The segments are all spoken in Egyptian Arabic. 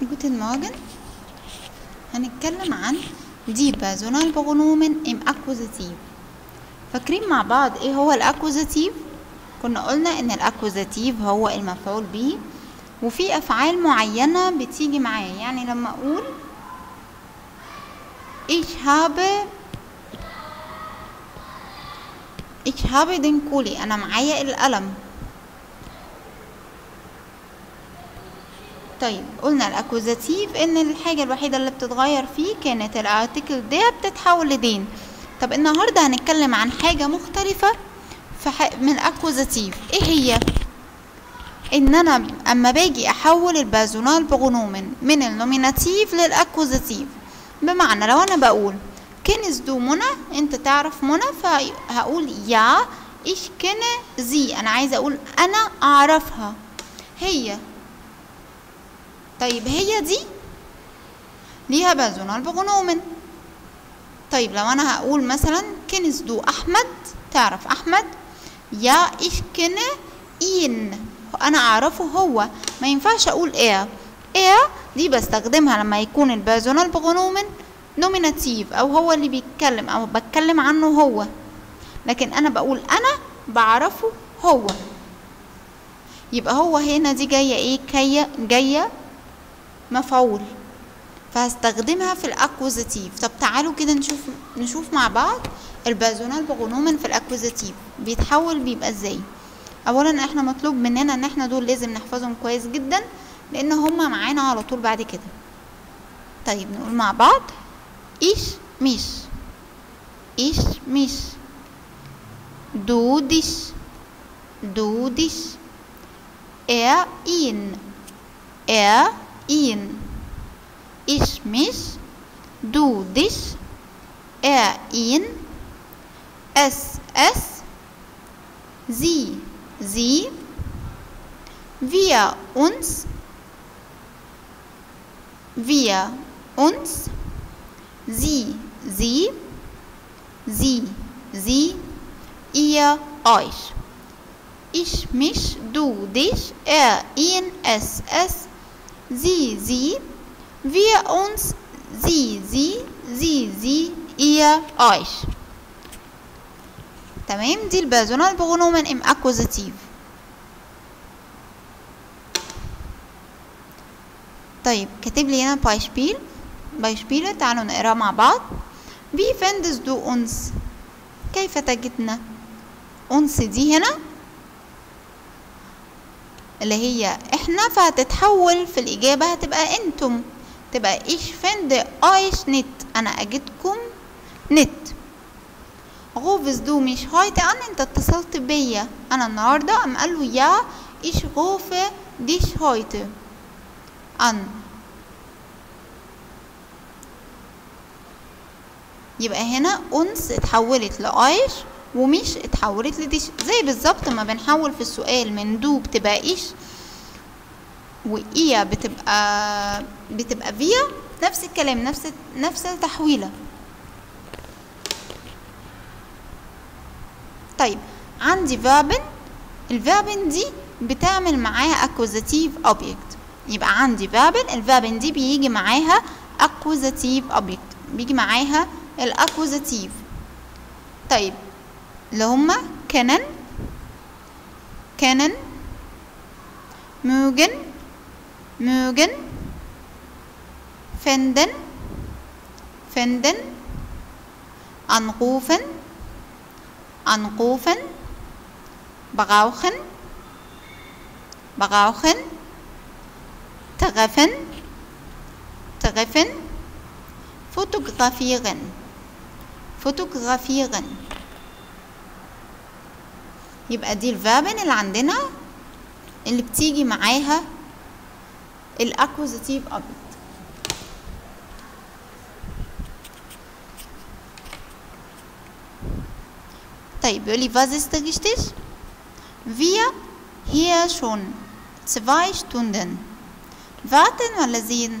Guten Morgen هنتكلم عن die Personalpronomen im Akkusativ فاكرين مع بعض ايه هو الاكوزاتيف كنا قلنا ان الاكوزاتيف هو المفعول به وفي افعال معينة بتيجي معاه يعني لما اقول ich habe ich habe den Kuli انا معايا القلم طيب قلنا الاكوزاتيف ان الحاجة الوحيدة اللي بتتغير فيه كانت الارتكل دي بتتحول لدين طب النهاردة هنتكلم عن حاجة مختلفة في ح... من الاكوزاتيف ايه هي ان انا اما باجي احول البازونال بغنومن من النوميناتيف للاكوزاتيف بمعنى لو انا بقول كنز دو منى انت تعرف منى فهقول يا ايش كن زي انا عايزه اقول انا اعرفها هي طيب هي دي ليها بازونال بغنومن طيب لو انا هقول مثلا كنز دو احمد تعرف احمد يا ايش كن ان انا اعرفه هو ما ينفعش اقول ايه ايه دي بستخدمها لما يكون البازونال بغنومن نوميناتيف او هو اللي بيتكلم او بتكلم عنه هو لكن انا بقول انا بعرفه هو يبقى هو هنا دي جايه ايه جايه جايه مفعول فهستخدمها في الاكوزاتيف طب تعالوا كده نشوف نشوف مع بعض البازونال بغنومن في الاكوزاتيف بيتحول بيبقى ازاي اولا احنا مطلوب مننا ان احنا دول لازم نحفظهم كويس جدا لان هما معانا على طول بعد كده طيب نقول مع بعض ايش مش ايش مش دودش دودش er ihn er ihn ich mich du dich er ihn es es sie sie wir uns wir uns sie sie sie sie ihr euch ich mich du dich er ihn es es sie sie wir uns sie sie sie sie ihr euch تمام دي البازونال بغنومن ام اكوزاتيف طيب كاتب لي هنا بايشبيل بايشبيل تعالوا نقرا مع بعض wie findest du uns كيف تجدنا uns دي هنا اللي هي احنا فهتتحول في الإجابة هتبقى انتم تبقى ich finde euch nicht أنا أجدكم نت rufst du mich heute an انت اتصلت بيا أنا النهاردة أم قال له يا ich rufe dich heute an يبقى هنا uns اتحولت لأيش ومش اتحولت لديش زي بالظبط ما بنحول في السؤال من دو بتبقى ايش وإيا بتبقى بتبقى فيا نفس الكلام نفس نفس التحويلة طيب عندي فابن الفابن دي بتعمل معاها accusative object يبقى عندي فابن الفابن دي بيجي معاها accusative object بيجي معاها الاكوزاتيف طيب اللي هما كنن كنن mögen mögen finden finden anrufen anrufen brauchen brauchen treffen treffen fotografieren fotografieren يبقى دي الفابن اللي عندنا اللي بتيجي معاها الاكوزاتيف object طيب بيقول لي was ist richtig wir hier schon zwei Stunden warten ولا sehen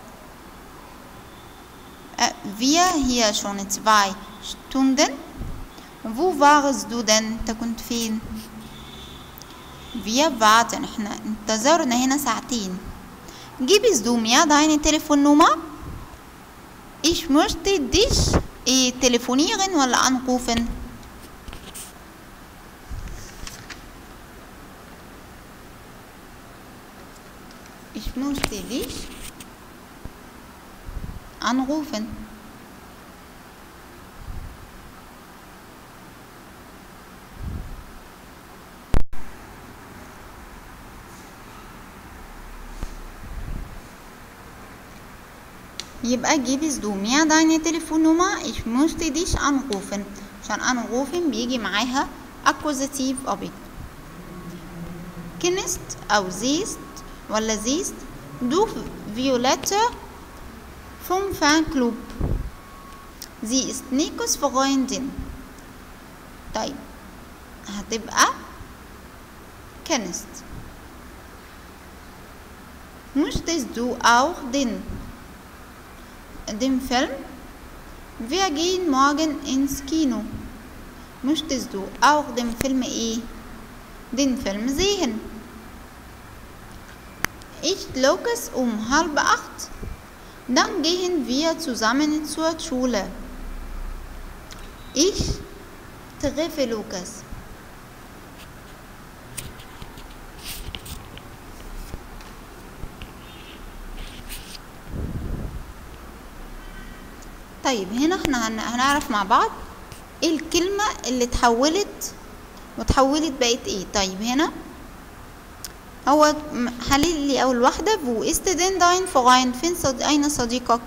äh, wir hier schon zwei Stunden wo warst du denn انت كنت فين wir warten احنا انتظرنا هنا ساعتين Gibst du mir deine Telefonnummer? Ich möchte dich eh, telefonieren ولا anrufen. Ich möchte dich anrufen. يبقى gibst du mir deine Telefonnummer ich möchte dich anrufen عشان anrufen بيجي معاها accusative object kennst أو siehst ولا siehst du Violette vom Fanclub sie ist Nikos Freundin طيب هتبقى kennst möchtest du auch den dem Film wir gehen morgen ins Kino möchtest du auch den Film eh den Film sehen ich Lukas um halb acht dann gehen wir zusammen zur Schule ich treffe Lukas طيب هنا احنا هن- هنعرف مع بعض ايه الكلمة اللي اتحولت وتحولت بقت ايه طيب هنا هو م- حلل لي اول واحدة wo ist denn dein Freund فين صد... اين صديقك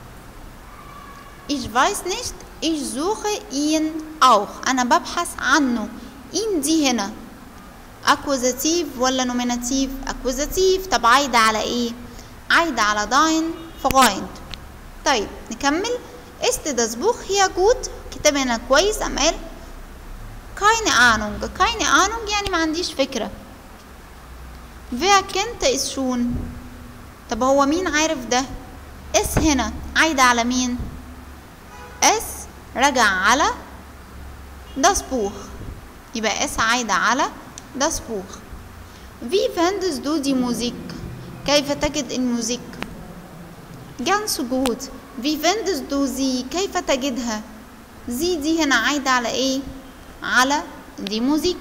ich weiß nicht ich suche ihn auch انا ببحث عنه ihn دي هنا accusative ولا nominative accusative طب عايدة على ايه عايدة على dein Freund طيب نكمل ist das Buch hier gut كتاب هنا كويس أم قال keine Ahnung keine Ahnung يعني ما عنديش فكرة wer kennt es schon طب هو مين عارف ده اس هنا عايدة على مين اس رجع على das Buch يبقى اس عايدة على das Buch wie findest du die Musik كيف تجد الموسيقى ganz gut wie findest du sie كيف تجدها sie دي هنا عايدة على ايه على دي موزيك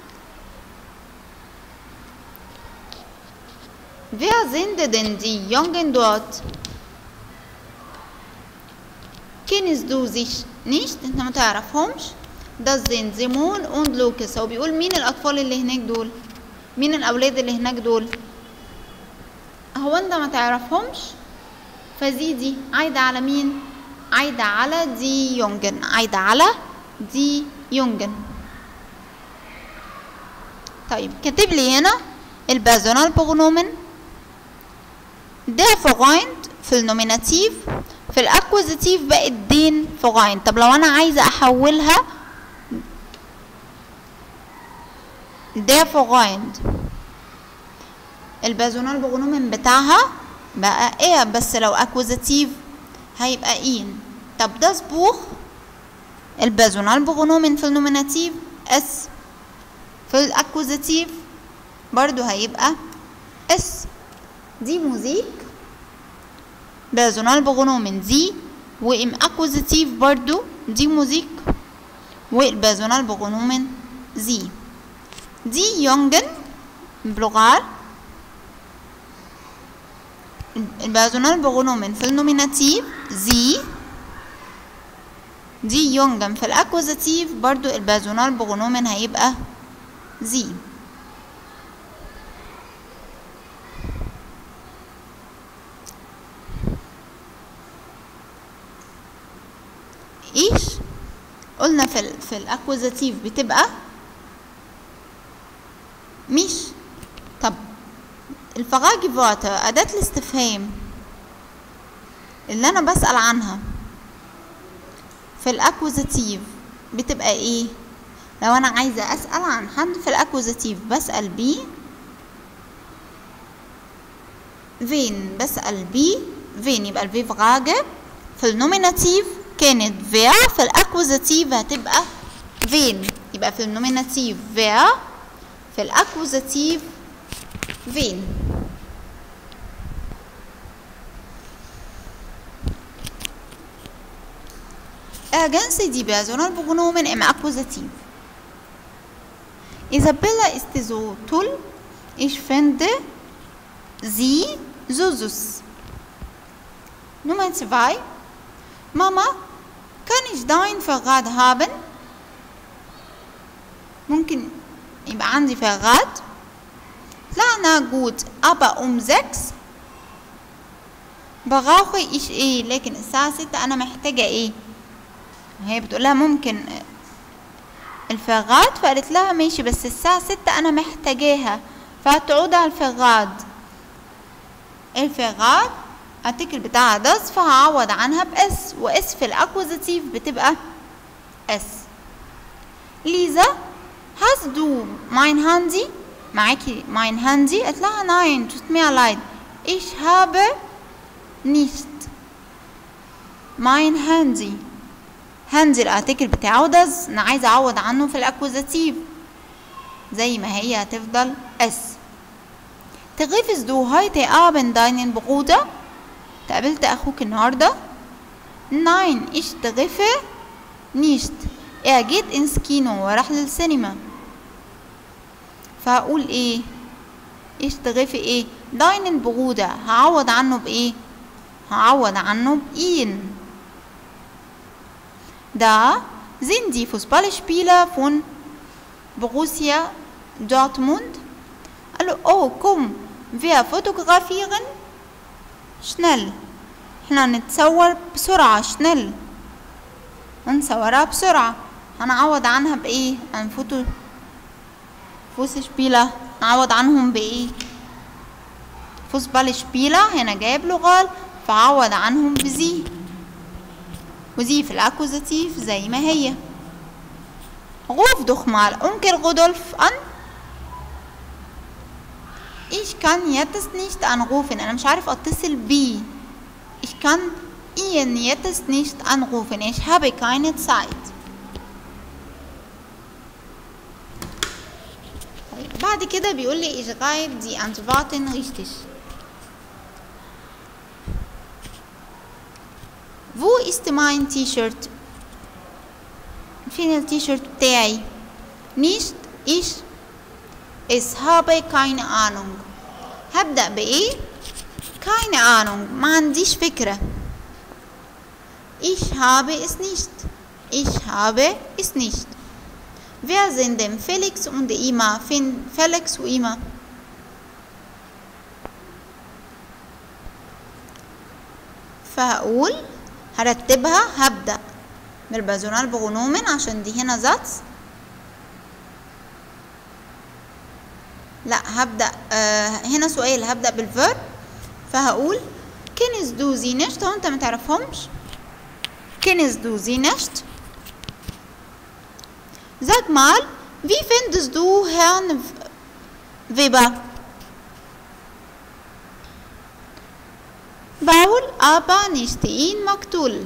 wer sind denn die Jungen dort kennst du sich nicht انت ما تعرفهمش das sind Simon und Lucas هو بيقول مين الأطفال اللي هناك دول مين الأولاد اللي هناك دول هو انت ما تعرفهمش فزي دي عايدة على مين عايدة على دي يونجن عايدة على دي يونجن طيب كاتب لي هنا البازونال برونومن der Freund في النوميناتيف في الاكوزيتيف بقت دين Freund طب لو انا عايزة احولها der Freund البازونال برونومن بتاعها بقى ايه بس لو اكوزيتيف هيبقى إين طب das Buch البازونال برونومن في النوميناتيف اس في الاكوزيتيف برضو هيبقى اس دي موزيك بازونال برونومن دي وام اكوزيتيف برضو دي موزيك والبازونال برونومن زي دي يونجن بلغال البازونال برونومن في النوميناتيف زي دي يونجن في الاكوزاتيف برضو البازونال برونومن هيبقى زي ايش قلنا في ال في الاكوزاتيف بتبقى مش طب الفراغي فواتر أداة الاستفهام اللي أنا بسأل عنها في الأكوزاتيف بتبقى إيه؟ لو أنا عايزة أسأل عن حد في الأكوزاتيف بسأل بيه فين بسأل بيه فين يبقى الفي فراجة في النوميناتيف كانت فير في الأكوزاتيف هتبقى فين يبقى في النوميناتيف فير في الأكوزاتيف فين Ergänze die Personalpronomen im Akkusativ. Isabella ist so toll. Ich finde sie so süß. Nummer zwei. Mama, kann ich dein Fahrrad haben? ممكن يبقى عندي فغاد طلعنا gut aber um sechs brauche ich ايه لكن الساعة ستة أنا محتاجة ايه هي بتقولها ممكن الفغاد فقالت لها ماشي بس الساعة ستة أنا محتاجاها فهتعود على الفغاد الفغاد الارتكل بتاعها داز فهعوض عنها بأس وإس في الأكوزاتيف بتبقى اس ليزا hast du mein Handy معاكي mein Handy قالت لها nein tut mir leid ich habe nicht mein Handy هانزي الارتكل بتاعه داز انا عايزه اعوض عنه في الاكوزاتيف زي ما هي هتفضل اس تغيفز دو هايتي ابن داينين بغودة تقابلت اخوك النهارده ناين ايش تغفى نيشت er geht ins Kino وراح للسينما فهقول ايه ايش تغفى ايه داينن بغودة هعوض عنه بايه هعوض عنه بإين Da sind die Fußballspieler von Borussia Dortmund. قالوا oh komm wir fotografieren schnell احنا نتصور بسرعة schnell نصورها بسرعة هنعوض عنها بإيه عن فوتو فوسشبيلة نعوض عنهم بإيه فوسبالشبيلة هنا جايب لغال فعوض عنهم بزي ودي في الأكوزاتيف زي ما هي Ruf doch mal Onkel Rudolf an. Ich kann jetzt nicht anrufen. أنا مش عارف أتصل بيه. Ich kann ihn jetzt nicht anrufen. Ich habe keine Zeit. طيب بعد كده بيقول لي ich schreibe die Antworten richtig. Wo ist mein T-Shirt? فين التيشيرت بتاعي nicht ich es habe keine Ahnung هبدأ بإيه keine Ahnung ما عنديش فكرة ich habe es nicht ich habe es nicht wer sind denn Felix und Ima فين Felix وإيما فهقول هرتبها هبدأ بالبازونال بغنومن عشان دي هنا زاتس لا هبدأ آه هنا سؤال هبدأ بالفيرب فهقول كنز دو زي نشت هو انت ما تعرفهمش كنز دو زي نشت Sag mal, wie findest du Herrn Weber? بقول أبا نشتين مقتول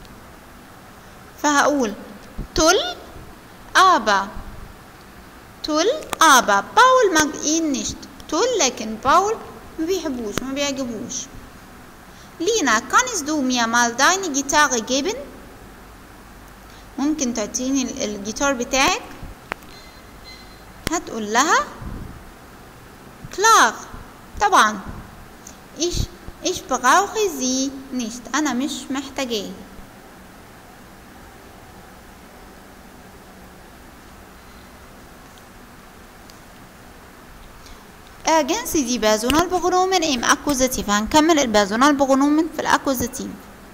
فهقول تل أبا تل أبا باول مجئين نشت تل لكن باول ما بيحبوش ما بيعجبوش لينا kannst du mir mal deine Gitarre geben ممكن تعطيني الجيتار بتاعك هتقول لها klar طبعا ich ich brauche sie nicht أنا مش محتاجاه Ergänze die Personalpronomen im Akkusativ. هنكمل البازونالبروnomen في الأكوزاتيف.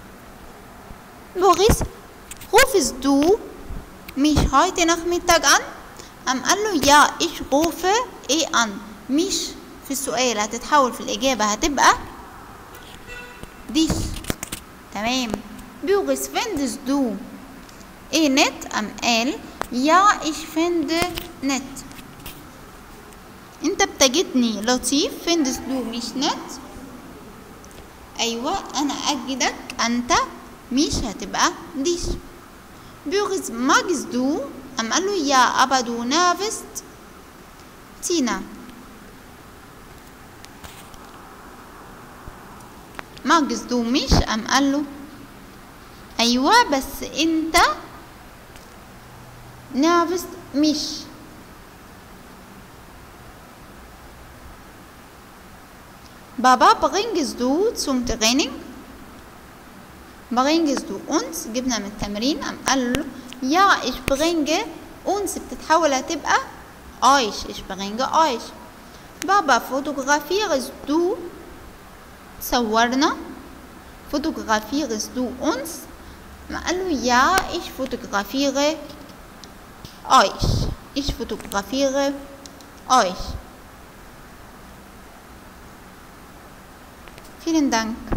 Boris, rufst du mich heute Nachmittag an? أم قال له يا ich rufe إيه an مش في السؤال هتتحول في الإجابة هتبقى dich تمام Boris findest du إيه nett أم قال يا ich finde nett انت بتجدني لطيف فيندس دو مش نت ايوه انا اجدك انت مش هتبقى ديش بيغز ماجز دو ام قال له يا ابا دو نافست تينا ماجز دو مش ام قال له ايوه بس انت nervst mich Baba, bringst du zum Training? bringst du uns جبنا من التمرين قام قال له يا ich bringe uns بتتحول هتبقى euch ich bringe euch بابا fotografierst du صورنا fotografierst du uns قال له ja ich fotografiere euch ich fotografiere euch vielen Dank